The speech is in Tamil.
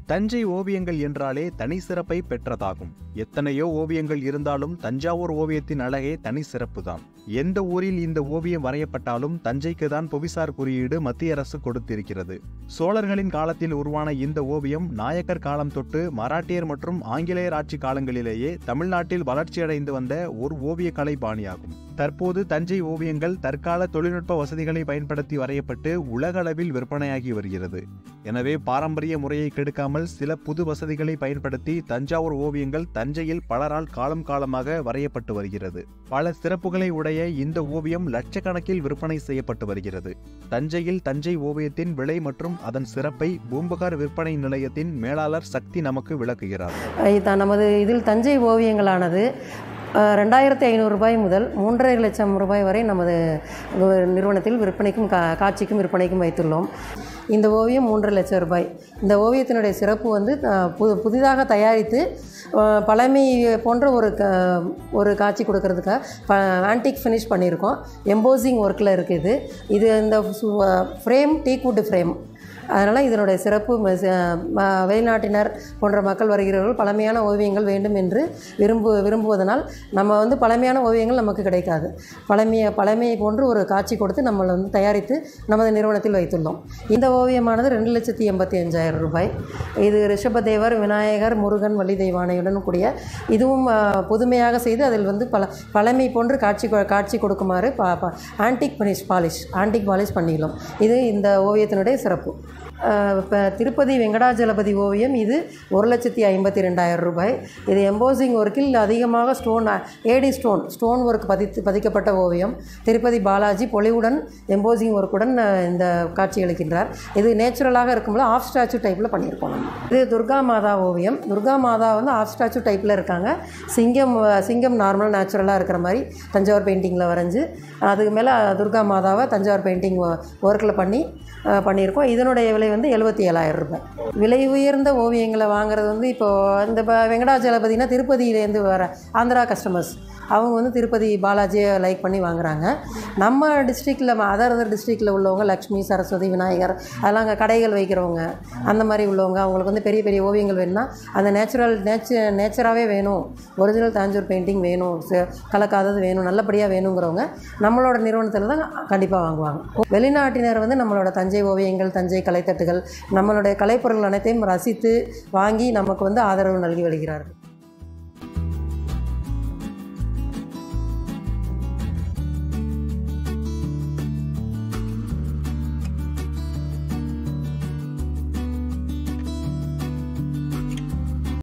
தஞ்சை ஓவியங்கள் என்றாலே தனி சிறப்பை பெற்றதாகும் எத்தனையோ ஓவியங்கள் இருந்தாலும் தஞ்சாவூர் ஓவியத்தின் அழகே தனி சிறப்புதான் எந்த ஊரில் இந்த ஓவியம் வரையப்பட்டாலும் தஞ்சைக்கு தான் புவிசார் குறியீடு மத்திய அரசு கொடுத்திருக்கிறது சோழர்களின் காலத்தில் உருவான இந்த ஓவியம் நாயக்கர் காலம் தொட்டு மராட்டியர் மற்றும் ஆங்கிலேயர் ஆட்சி காலங்களிலேயே தமிழ்நாட்டில் வளர்ச்சியடைந்து வந்த ஒரு ஓவிய கலை பாணியாகும் தற்போது தஞ்சை ஓவியங்கள் தற்கால தொழில்நுட்ப வசதிகளை பயன்படுத்தி வரையப்பட்டு உலகளவில் விற்பனையாகி வருகிறது எனவே பாரம்பரிய முறையை கெடுக்காமல் சில புது வசதிகளை பயன்படுத்தி தஞ்சாவூர் ஓவியங்கள் தஞ்சையில் பலரால் காலம் காலமாக வரையப்பட்டு வருகிறது பல சிறப்புகளை உடைய இந்த ஓவியம் லட்சக்கணக்கில் விற்பனை செய்யப்பட்டு வருகிறது தஞ்சையில் தஞ்சை ஓவியத்தின் விலை மற்றும் அதன் சிறப்பை பூம்புகார் விற்பனை நிலையத்தின் மேலாளர் சக்தி நமக்கு விளக்குகிறார் இதான் நமது இதில் தஞ்சை ஓவியங்களானது அஹ், ரெண்டாயிரத்தி ஐநூறு ரூபாய் முதல் மூன்றரை லட்சம் ரூபாய் வரை நமது வு- நிறுவனத்தில் விற்பனைக்கும் கா காட்சிக்கும் விற்பனைக்கும் வைத்துள்ளோம் இந்த ஓவியம் மூன்றரை லட்சம் ரூபாய் இந்த ஓவியத்தினுடைய சிறப்பு வந்து அஹ், பு புதிதாக தயாரித்து அஹ், பழமை போன்ற ஒரு க ஒரு காட்சி கொடுக்கறதுக்காக ப ஆன்டிக் ஃபினிஷ் பண்ணியிருக்கோம் எம்போசிங் ஒர்க்கில் இருக்குது இது இந்த ஃப்ரேம் டீக்வுட் ஃப்ரேம் அதனால் இதனுடைய சிறப்பு ம- ச- ம- வெளிநாட்டினர் போன்ற மக்கள் வருகிறவர்கள் பழமையான ஓவியங்கள் வேண்டும் என்று விரும்பு விரும்புவதனால் நம்ம வந்து பழமையான ஓவியங்கள் நமக்கு கிடைக்காது பழமைய பழமையை போன்று ஒரு காட்சி கொடுத்து நம்மளை வந்து தயாரித்து நமது நிறுவனத்தில் வைத்துள்ளோம் இந்த ஓவியமானது ரெண்டு லட்சத்தி எண்பத்தி அஞ்சாயிரம் ரூபாய் இது ரிஷபதேவர் விநாயகர் முருகன் வள்ளி தெய்வானையுடன் கூடிய இதுவும் ஆ, புதுமையாக செய்து அதில் வந்து பல பழமை போன்று காட்சி கொ- காட்சி கொடுக்குமாறு பா antique finish polish antique polish பண்ணியுள்ளோம் இது இந்த ஓவியத்தினுடைய சிறப்பு இப்போ திருப்பதி வெங்கடாஜலபதி ஓவியம் இது ஒரு லட்சத்தி ஐம்பத்தி ரெண்டாயிரம் ரூபாய் இது எம்போசிங் ஒர்க்கில் அதிகமாக ஸ்டோன் ஏடி ஸ்டோன் ஸ்டோன் ஒர்க் பதித்து பதிக்கப்பட்ட ஓவியம் திருப்பதி பாலாஜி பொலிவுடன் எம்போசிங் ஒர்க்குடன் அஹ், இந்த காட்சி அளிக்கின்றார் இது நேச்சுரலாக இருக்கும்போது ஆஃப் ஸ்டாச்சு டைப்பில் பண்ணியிருக்கோம் நம்ம இது துர்கா மாதா ஓவியம் துர்கா மாதா வந்து ஆஃப் ஸ்டாச்சு டைப்பில் இருக்காங்க சிங்கம் அஹ், சிங்கம் நார்மல் நேச்சுரலாக இருக்கிற மாதிரி தஞ்சாவூர் பெயிண்டிங்கில் வரைஞ்சி அதுக்கு மேலே துர்கா மாதாவை தஞ்சாவூர் பெயிண்டிங் ஒர்க்கில் பண்ணி அஹ், பண்ணியிருக்கோம் இதனுடைய விலை வந்து எழுபத்தி ஏழாயிரம் ரூபாய் விலை உயர்ந்த ஓவியங்களை வாங்குறது வந்து இப்போது இந்த ப- வெங்கடாஜலபதினா திருப்பதியிலேருந்து வர ஆந்திரா கஸ்டமர்ஸ் அவங்க வந்து திருப்பதி பாலாஜியை லைக் பண்ணி வாங்குறாங்க நம்ம டிஸ்ட்ரிக்டில் அதர் அதர் டிஸ்ட்ரிக்டில் உள்ளவங்க லக்ஷ்மி சரஸ்வதி விநாயகர் அதெல்லாம் அங்கே கடைகள் வைக்கிறவங்க அந்த மாதிரி உள்ளவங்க அவங்களுக்கு வந்து பெரிய பெரிய ஓவியங்கள் வேணும்னா அந்த நேச்சுரல் நேச்சு நேச்சராகவே வேணும் ஒரிஜினல் தாஞ்சூர் பெயிண்டிங் வேணும் ச- கலக்காதது வேணும் நல்லபடியாக வேணுங்கிறவங்க நம்மளோட நிறுவனத்தில் தான் கண்டிப்பாக வாங்குவாங்க வெளிநாட்டினர் வந்து நம்மளோட தஞ்சை ஓவியங்கள் தஞ்சை கலைத்தட்டுகள் நம்மளுடைய கலைப்பொருட்கள் அனைத்தையும் ரசித்து வாங்கி நமக்கு வந்து ஆதரவு நல்கி வருகிறார்கள்